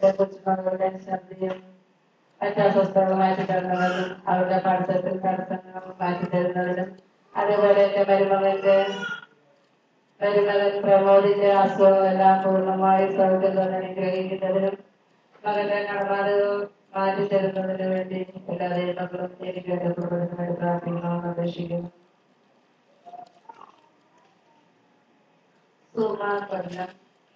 എന്റെ കൊച്ചുമകളുടെ ഛർദിയും മറ്റ് അസ്വസ്ഥതകൾ മാറ്റി തരുന്നതിനും അവരുടെ പഠിത്തത്തിൽ തടസ്സങ്ങൾ മാറ്റി തരുന്നതിനും അതുപോലെ എന്റെ മരുമകന്റെ മരുമകൻ പ്രമോദിന്റെ അസുഖങ്ങളെല്ലാം പൂർണ്ണമായി സൗഖ്യം തന്നെ അനുഗ്രഹിക്കുന്നതിനും മകന്റെ കടബാധകൾ മാറ്റി തരുന്നതിനു വേണ്ടി എല്ലാ ദൈവങ്ങളും എനിക്ക് എന്റെ കുടുംബത്തിന് വേണ്ടി പ്രാർത്ഥിക്കണമെന്ന് അപേക്ഷിക്കുന്നു സുമ കൊല്ലം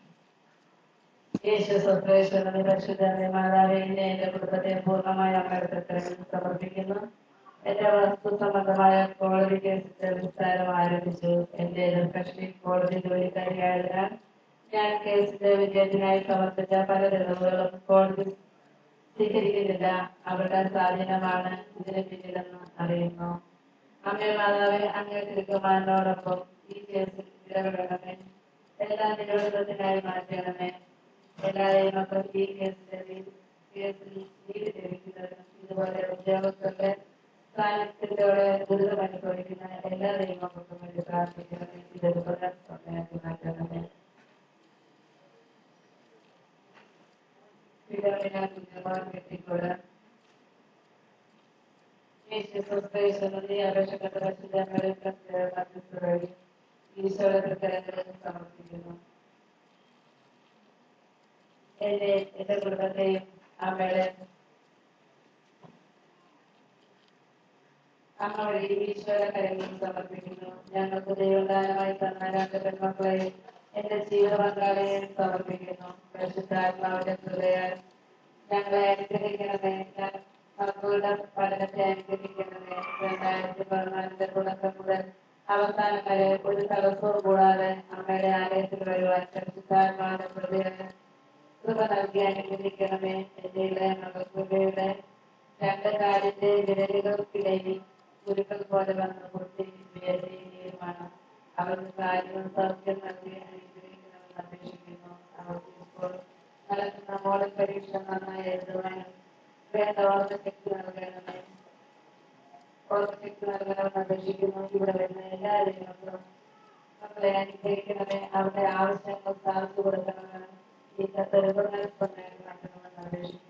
യേശു സത്രേശ്വരന് പരിശുദ്ധന്റെ മാതാവേ എന്നെ എന്റെ കുടുംബത്തെ പൂർണ്ണമായി അമ്മയുടെ സമർപ്പിക്കുന്നു എന്റെ വസ്തു സംബന്ധമായ കോടതി കേസിന്റെ വിസ്താരം ആരംഭിച്ചു എന്റെ എതിർകക്ഷി കോടതി ജോലിക്കാരിയായതിനാൽ ഞാൻ കേസിന്റെ വിജയത്തിനായി സമർപ്പിച്ച പല തെളിവുകളും കോടതി സ്വീകരിക്കുന്നില്ല അവരുടെ സ്വാധീനമാണ് ഇതിന് പിന്നിലെന്ന് അറിയുന്നു അമ്മേ മാതാവേ അങ്ങേ തിരുക്കുമാരനോടൊപ്പം ഈ കേസിൽ ഇടപെടണമേ എല്ലാ നിരോധനത്തിനായി മാറ്റണമേ എല്ലാവരെയും മക്കൾ ഈ കേസിന്റെ നീ- കേസിൽ നീതി ലഭിക്കുന്നതിനും ഇതുപോലെ ഉദ്യോഗസ്ഥരുടെ സാന്നിധ്യത്തോടെ ദുരിതം അനുഭവിക്കുന്ന എല്ലാ ദൈവങ്ങൾക്കും വേണ്ടി പ്രാർത്ഥിക്കണമേ ഇതൊരു പ്രധാന സമയത്ത് മാറ്റണമേ ഫിലോമിന കുഞ്ഞുമാർ കെട്ടിക്കൂടെ യേശുക്രിസ്തുവിന്റെ അപേക്ഷപ്പെട്ട പരിശുദ്ധങ്ങളിൽ വഴി ഈശോയുടെ കരങ്ങളിൽ സമർപ്പിക്കുന്നു എന്നെ എന്റെ കുടുംബത്തെയും അമ്മയുടെ അമ്മ വഴി ഈശോയുടെ കരങ്ങളിൽ സമർപ്പിക്കുന്നു ഞങ്ങൾക്ക് ദൈവദാനമായി തന്ന രണ്ട് പെൺമക്കളെയും എന്റെ ജീവിത പങ്കാളിയെയും സമർപ്പിക്കുന്നു പരിശുദ്ധാത്മാവിന്റെ കൃപയാൽ ഞങ്ങളെ അനുഗ്രഹിക്കണമേ ഞാൻ മക്കളുടെ പഠനത്തെ അനുഗ്രഹിക്കണമേ രണ്ടായിരത്തി പതിനാലിന്റെ തുടക്കം മുതൽ അവസാനം വരെ ഒരു തടസ്സവും കൂടാതെ അമ്മയുടെ ആലയത്തിൽ വരുവാൻ പരിശുദ്ധാത്മാവിന്റെ കൃപയാൽ കൃപ നൽകി അനുഗ്രഹിക്കണമേ എന്റെ ഇളയ മകൾ കൃപയുടെ രണ്ട് കാലിന്റെ വിരലുകൾക്കിടയിൽ കുരുക്കൾ പോലെ വന്ന പൊട്ടി വേദനയുമാണ് അവർക്ക് കാര്യവും സൗഖ്യം നൽകി അനുഗ്രഹിക്കണമെന്ന് അപേക്ഷിക്കുന്നു അവർക്ക് ഇപ്പോൾ നടക്കുന്ന മോഡൽ പരീക്ഷ നന്നായി എഴുതുവാനും വേണ്ട ഓർമ്മശക്തി നൽകണമേ ഓർമ്മശക്തി നൽകണമെന്ന് അപേക്ഷിക്കുന്നു ഇവിടെ വരുന്ന എല്ലാ ദൈവങ്ങളും മക്കളെ അനുഗ്രഹിക്കണമേ അവരുടെ ആവശ്യങ്ങൾ സാധിച്ചു കൊടുക്കണമെന്ന് ഈ തെരുവുകൾ മാറ്റണമെന്ന് അപേക്ഷിക്കുന്നു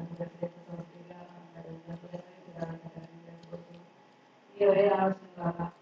ഈ ഒരേ ആവശ്യങ്ങളാണ്